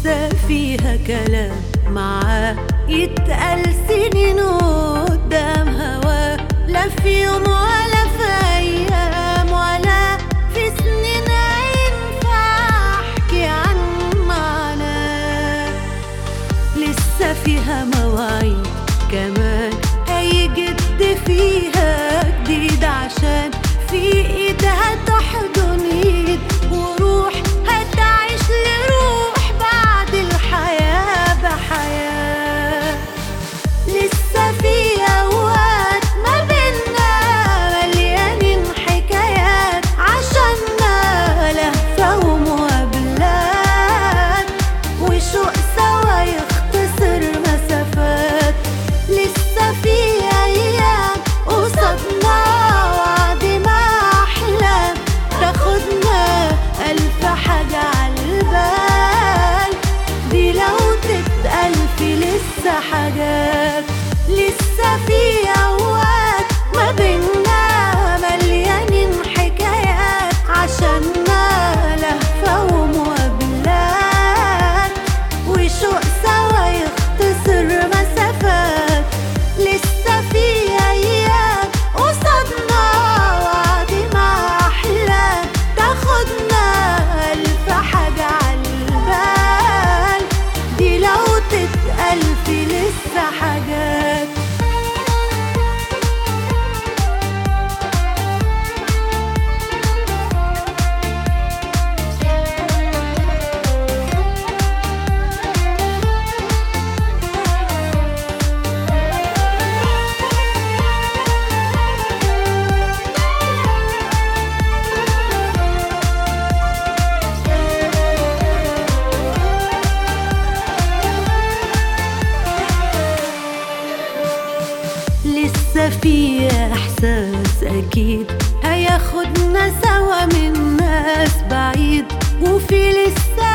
لسه فيها كلام معاه يتقال سنين قدام هواه لا في يوم ولا في ايام ولا في سنين ينفع احكي عن معناه لسه فيها مواعيد كمان هيجد فيها جديد عشان في ايدها تحضن ايد وروح هتعيش لروح بعد الحياة بحياة لسه في اوقات ما بينا مليانين حكايات عشاننا لهفة ومقابلات وشوق سوا يختصر مسافات لسه في ايام قصادنا وعد ما احلام تاخدنا الف حاجة عالبال دي لو تتقال في لسه حاجات لسه في اوقات ما بينا مليانين حكايات عشاننا لهفة ومقابلات وشوق سوا يختصر مسافات لسه في ايام قصادنا وعد ما احلام تاخدنا الف حاجة عالبال دي لو تتقال في لسه حاجات لسه في احساس اكيد هياخدنا سوا من ناس بعيد وفي لسه